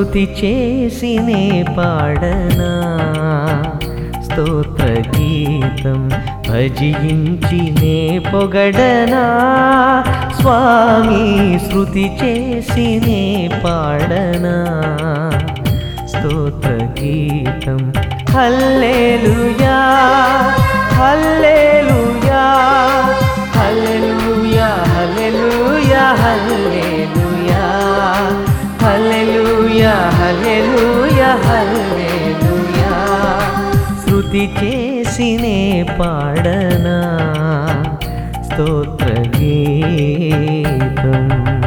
శృతి చేసినే పాడనా స్తోత్ర గీతం భజించినే పొగడనా స్వామి శృతి చేసినే పాడనా స్తోత్ర గీతం హల్లెలూయా హల్లెలూయా హల్లెలూయా హల్లెలూయా హల్లెలూయా హల్లెలూయా హల్లెలూయా హల్లెలూయా శృతి చేసినే పాడనా స్తోత్ర గీతం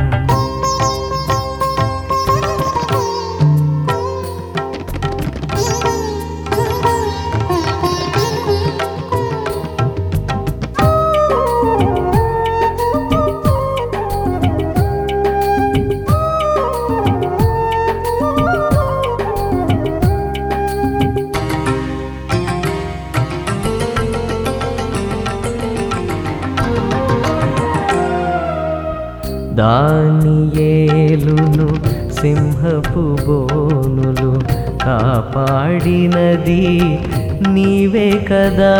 దానియేలును సింహపు బోనులు కాపాడినది నీవే కదా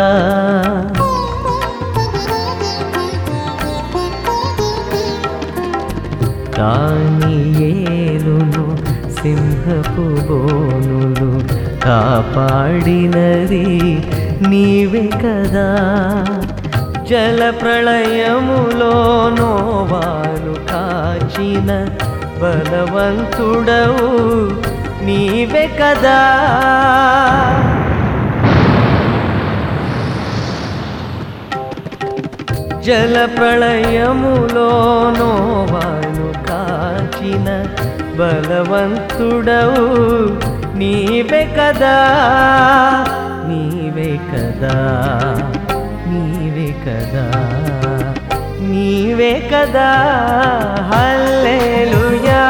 దానియేలును సింహపు బోనులు కాపాడినది నీవే కదా జల ప్రళయములో నోవాను కాచిన బలవంతుడవు నీవే కదా జల ప్రళయములో నోవాను కాచిన బలవంతుడవు నీవే కదా నీవే కదా నీవే కదా నీవే కదా హల్లెలూయా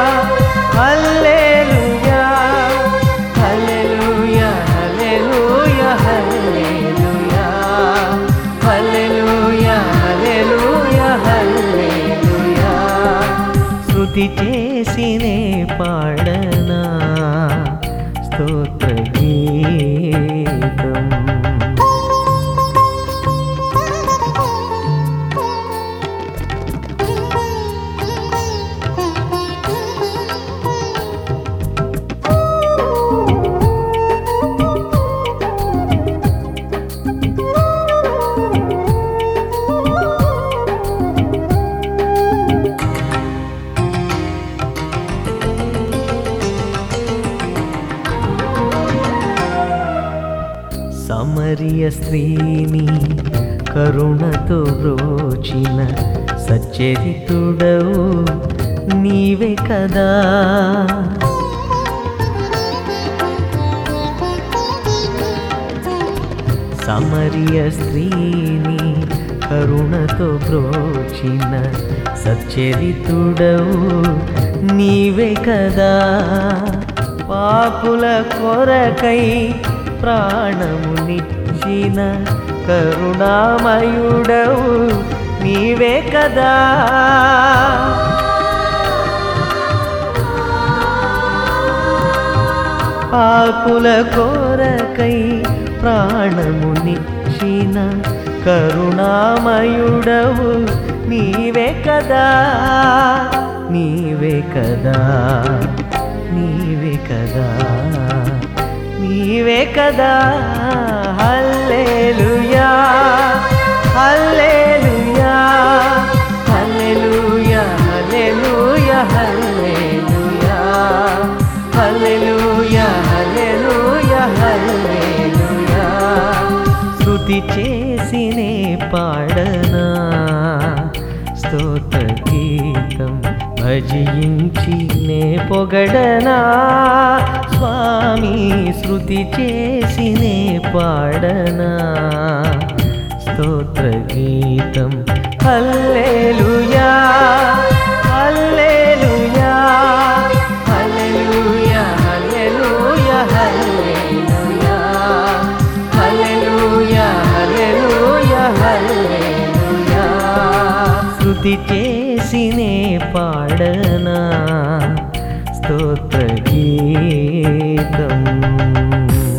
హల్లెలూయా హల్లెలూయా హల్లెలూయా హల్లెలూయా హల్లెలూయా హల్లెలూయా హల్లెలూయా స్తుతి చేసినే పాడనా స్తోత్ర గీతం సమరియ స్త్రీని కరుణతో రోచిన సచ్చరితుడవు నీవే కదా సమరియ స్త్రీని కరుణతో బ్రోచిన సచ్చరితుడవు నీవే కదా పాపుల కొరకై ప్రాణమునిచ్చిన కరుణామయుడవు నీవే కదా పాపుల కోరకై ప్రాణమునిచ్చిన కరుణామయుడవు నీవే కదా నీవే కదా నీవే కదా నీవే కదా హల్లెలూయా హల్లెలూయా హల్లెలూయా హల్లెలూయా హల్లెలూయా హల్లెలూయా హల్లెలూయా హల్లెలూయా స్తుతి చేసినే పాడనా స్తోత్ర గీతం భజించినే పొగడనా స్వామి శృతి చేసినే పాడనా స్తోత్ర గీతం హల్లెలూయా హల్లెలూయా హల్లెలూయా హల్లెలూయా హల్లెలూయా హల్లెలూయా హల్లెలూయా హల్లెలూయా శృతి చేసినే పాడనా స్తోత్ర గీతం